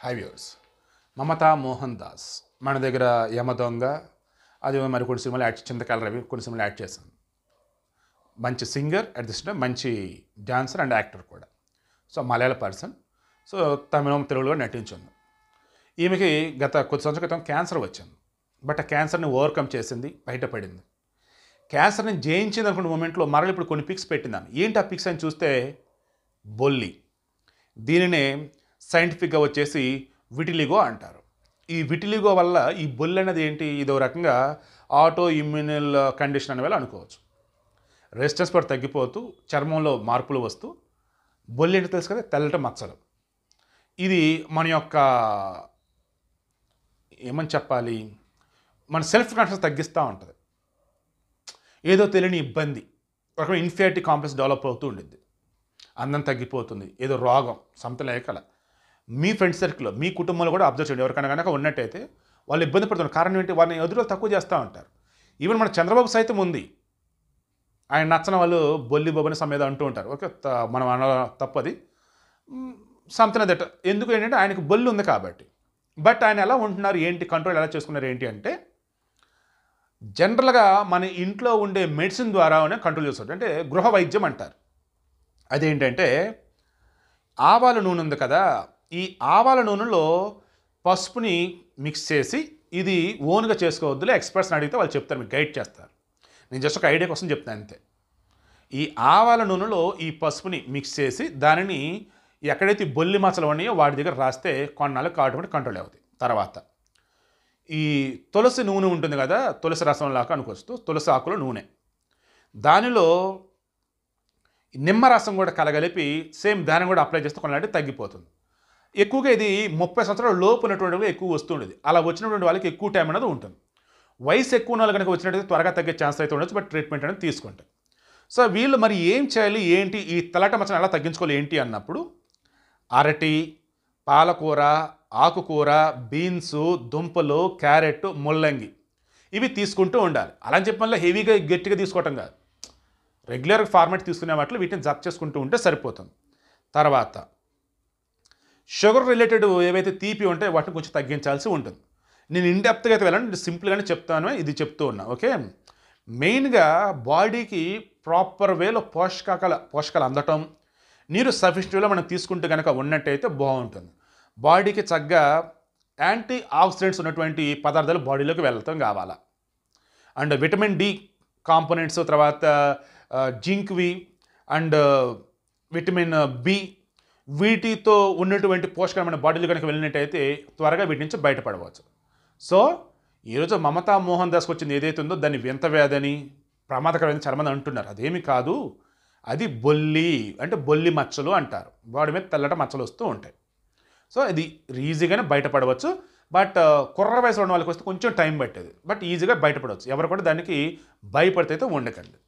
high viewers Mamta Mohan Das మన దగ్గర యమ దొంగ అది మరి కొన్ని సినిమాలు యాడ్ చింతకాల రవి కొన్ని సినిమాలు యాడ్ చేశాను మంచి సింగర్ అట్ ది సేమ్ మంచి డాన్సర్ అండ్ యాక్టర్ కూడా so Malayala person so Tamil తెలుగులో నటించింది ఈమెకి గత కొద్ది సంవత్సరాల క్రితం క్యాన్సర్ వచ్చింది బట్ ఆ క్యాన్సర్ని ఓవర్కమ్ చేసింది బయటపడింది క్యాన్సర్ని జయించింది అనుకున్న మూమెంట్లో మరల ఇప్పుడు కొన్ని పిక్స్ పెట్టిందాను ఏంటి ఆ పిక్స్ అని చూస్తే బొల్లి దీనినే సైంటిఫిక్గా వచ్చేసి విటిలిగో అంటారు ఈ విటిలిగో వల్ల ఈ బొల్లి అనేది ఏంటి ఇదో రకంగా ఆటో ఇమ్యూనల్ కండిషన్ అనే వాళ్ళు అనుకోవచ్చు రెసిస్టెన్స్ పవర్ తగ్గిపోతూ చర్మంలో మార్పులు వస్తూ బొల్లి ఏంటో తెలుసు కదా తెల్లటి మచ్చలు ఇది మన యొక్క ఏమని చెప్పాలి మన సెల్ఫ్ కాన్ఫిడెన్స్ తగ్గిస్తూ ఉంటుంది ఏదో తెలియని ఇబ్బంది ఒక ఇన్ఫియారిటీ కాంప్లెక్స్ డెవలప్ అవుతూ ఉండిద్ది అందం తగ్గిపోతుంది ఏదో రోగం సంథింగ్ లేకల మీ ఫ్రెండ్ సర్కిల్లో మీ కుటుంబంలో కూడా అబ్జర్వ్ చేయండి ఎవరికైనా కనుక ఉన్నట్టయితే వాళ్ళు ఇబ్బంది పడుతున్నారు కారణం ఏంటి వారిని ఎదురు తక్కువ చేస్తూ ఉంటారు ఈవెన్ మన చంద్రబాబు సైతం ఉంది ఆయన నచ్చని వాళ్ళు బొల్లి బొబ్బని సమేద అంటూ ఉంటారు ఓకే త- మనం అన తప్పది సంథింగ్ దట్ ఎందుకు ఏంటంటే ఆయనకు బొల్లి ఉంది కాబట్టి బట్ ఆయన ఎలా ఉంటున్నారు ఏంటి కంట్రోల్ ఎలా చేసుకున్నారు ఏంటి అంటే జనరల్గా మన ఇంట్లో ఉండే మెడిసిన్ ద్వారానే కంట్రోల్ చేస్తారు అంటే గృహ వైద్యం అంటారు అదేంటంటే ఆవాల నూనె ఉంది కదా ఈ ఆవాల నూనెలో పసుపుని మిక్స్ చేసి ఇది ఓన్గా చేసుకోవద్దులే ఎక్స్పర్ట్స్ని అడిగితే వాళ్ళు చెప్తారు మీకు గైడ్ చేస్తారు నేను జస్ట్ ఒక ఐడియా కోసం చెప్తాను అంతే ఈ ఆవాల నూనెలో ఈ పసుపుని మిక్స్ చేసి దానిని ఎక్కడైతే ఈ బొల్లి మచ్చలు ఉన్నాయో వాటి దగ్గర రాస్తే కొన్నాళ్ళకి ఆటోమేటిక్ కంట్రోల్ అవుతాయి తర్వాత ఈ తులసి నూనె ఉంటుంది కదా తులసి రసం లాగా అనుకొస్తూ తులసి ఆకుల నూనె దానిలో నిమ్మరసం కూడా కలగలిపి సేమ్ దాన్ని కూడా అప్లై చేస్తే కొన్నాళ్ళు తగ్గిపోతుంది ఎక్కువగా ఇది ముప్పై సంవత్సరాల లోపు ఉన్నటువంటి వాళ్ళకి ఎక్కువ వస్తుండేది అలా వచ్చినటువంటి వాళ్ళకి ఎక్కువ టైం అనేది ఉంటుంది వయసు ఎక్కువ ఉన్న వాళ్ళు కనుక వచ్చినట్టయితే త్వరగా తగ్గే ఛాన్స్ అయితే ఉండొచ్చు బట్ ట్రీట్మెంట్ అనేది తీసుకుంటారు సో వీళ్ళు మరి ఏం చేయాలి ఏంటి ఈ తెల్లట మచ్చను ఎలా తగ్గించుకోవాలి ఏంటి అన్నప్పుడు అరటి పాలకూర ఆకుకూర బీన్స్ దుంపలు క్యారెట్ ముల్లంగి ఇవి తీసుకుంటూ ఉండాలి అలా అని చెప్పి మళ్ళీ హెవీగా గట్టిగా తీసుకోవటం కాదు రెగ్యులర్ ఫార్మాట్ తీసుకునే వాటిలో వీటిని జప్ చేసుకుంటూ ఉంటే సరిపోతుంది తర్వాత షుగర్ రిలేటెడ్ ఏవైతే తీపి ఉంటాయో వాటిని కొంచెం తగ్గించాల్సి ఉంటుంది నేను ఇండెప్త్గా అయితే వెళ్ళండి నేను సింపుల్గానే చెప్తాను ఇది చెప్తూ ఉన్నా ఓకే మెయిన్గా బాడీకి ప్రాపర్ వేలో పోషకాల పోషకాలు అందటం నీరు సఫిషియెంట్ వేలో మనం తీసుకుంటే కనుక ఉన్నట్టయితే బాగుంటుంది బాడీకి చక్కగా యాంటీ ఆక్సిడెంట్స్ ఉన్నటువంటి పదార్థాలు బాడీలోకి వెళ్తాం కావాలా అండ్ విటమిన్ డి కాంపోనెంట్స్ తర్వాత జింక్వి అండ్ విటమిన్ బి వీటితో ఉన్నటువంటి పోషకాలు మన బాడీలో కనుక వెళ్ళినట్టయితే త్వరగా వీటి నుంచి బయటపడవచ్చు సో ఈరోజు మమతా మోహన్ దాస్కి వచ్చింది ఏదైతే ఉందో దాన్ని వింత వ్యాధని ప్రమాదకరమైన చాలామంది అంటున్నారు అదేమి కాదు అది బొల్లి అంటే బొల్లి మచ్చలు అంటారు బాడీ మీద తెల్లట మచ్చలు వస్తూ ఉంటాయి సో ఇది ఈజీగానే బయటపడవచ్చు బట్ కుర్ర వయసులో ఉన్న వాళ్ళకి వస్తే కొంచెం టైం పట్టేది బట్ ఈజీగా బయటపడవచ్చు ఎవరు కూడా దానికి భయపడితే అయితే ఉండకండి